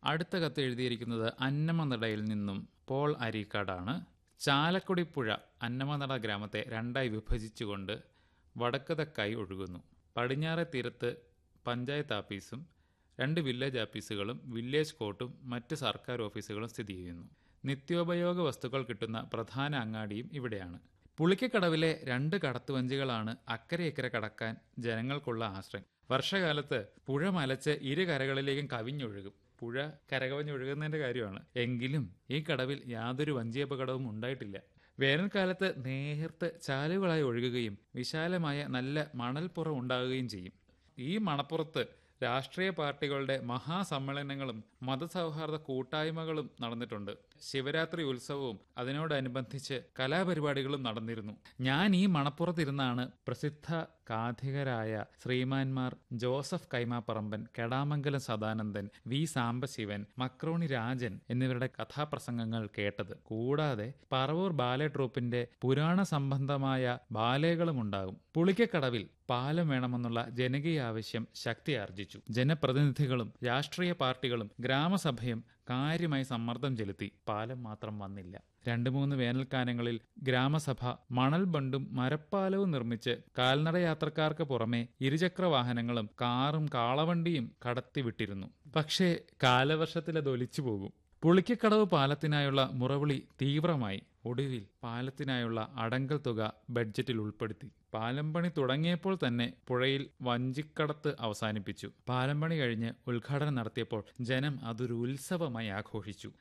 അടുത്ത കത്ത് എഴുതിയിരിക്കുന്നത് അന്നമനടയിൽ നിന്നും പോൾ അരീക്കാടാണ് ചാലക്കുടി പുഴ അന്നമനട ഗ്രാമത്തെ രണ്ടായി വിഭജിച്ചുകൊണ്ട് വടക്ക് തെക്കായി ഒഴുകുന്നു പടിഞ്ഞാറെ തീരത്ത് പഞ്ചായത്ത് ആഫീസും രണ്ട് വില്ലേജ് ആഫീസുകളും വില്ലേജ് കോർട്ടും മറ്റ് സർക്കാർ ഓഫീസുകളും സ്ഥിതി ചെയ്യുന്നു നിത്യോപയോഗ വസ്തുക്കൾ കിട്ടുന്ന പ്രധാന അങ്ങാടിയും ഇവിടെയാണ് പുളിക്കക്കടവിലെ രണ്ട് കടത്തുവഞ്ചികളാണ് അക്കരെ ഇക്കരെ കടക്കാൻ ജനങ്ങൾക്കുള്ള ആശ്രയം വർഷകാലത്ത് പുഴ മലച്ച് ഇരു കരകളിലേക്കും കവിഞ്ഞൊഴുകും പുഴ കരകവിഞ്ഞൊഴുകുന്നതിന്റെ കാര്യമാണ് എങ്കിലും ഈ കടവിൽ യാതൊരു വഞ്ചിയപകടവും ഉണ്ടായിട്ടില്ല വേനൽക്കാലത്ത് നേർത്ത് ചാലുകളായി ഒഴുകുകയും വിശാലമായ നല്ല മണൽപ്പുറം ഉണ്ടാകുകയും ചെയ്യും ഈ മണപ്പുറത്ത് രാഷ്ട്രീയ പാർട്ടികളുടെ മഹാസമ്മേളനങ്ങളും മതസൗഹാർദ്ദ കൂട്ടായ്മകളും നടന്നിട്ടുണ്ട് ശിവരാത്രി ഉത്സവവും അതിനോടനുബന്ധിച്ച് കലാപരിപാടികളും നടന്നിരുന്നു ഞാൻ ഈ മണപ്പുറത്തിരുന്നാണ് പ്രസിദ്ധ കാഥികരായ ശ്രീമാന്മാർ ജോസഫ് കൈമാപ്പറമ്പൻ കെടാമംഗലം സദാനന്ദൻ വി സാംബശിവൻ മക്രോണി രാജൻ എന്നിവരുടെ കഥാപ്രസംഗങ്ങൾ കേട്ടത് കൂടാതെ പറവൂർ ബാലെ ട്രൂപ്പിന്റെ പുരാണ സംബന്ധമായ ബാലകളും ഉണ്ടാകും പുളിക്കക്കടവിൽ പാലം വേണമെന്നുള്ള ജനകീയ ആവശ്യം ശക്തിയാർജിച്ചു ജനപ്രതിനിധികളും രാഷ്ട്രീയ പാർട്ടികളും ഗ്രാമസഭയും കാര്യമായി സമ്മർദ്ദം ചെലുത്തി പാലം മാത്രം വന്നില്ല രണ്ടു മൂന്ന് വേനൽക്കാലങ്ങളിൽ ഗ്രാമസഭ മണൽ ബണ്ടും മരപ്പാലവും നിർമ്മിച്ച് കാൽനട യാത്രക്കാർക്ക് പുറമെ ഇരുചക്ര വാഹനങ്ങളും കാറും കാളവണ്ടിയും കടത്തിവിട്ടിരുന്നു പക്ഷേ കാലവർഷത്തിലത് ഒലിച്ചു പോകും പുളിക്കക്കടവ് പാലത്തിനായുള്ള മുറവിളി തീവ്രമായി ഒടുവിൽ പാലത്തിനായുള്ള അടങ്കൽ തുക ബഡ്ജറ്റിൽ ഉൾപ്പെടുത്തി പാലം പണി തുടങ്ങിയപ്പോൾ തന്നെ പുഴയിൽ വഞ്ചിക്കടത്ത് അവസാനിപ്പിച്ചു പാലം പണി കഴിഞ്ഞ് ഉദ്ഘാടനം നടത്തിയപ്പോൾ ജനം അതൊരു ഉത്സവമായി ആഘോഷിച്ചു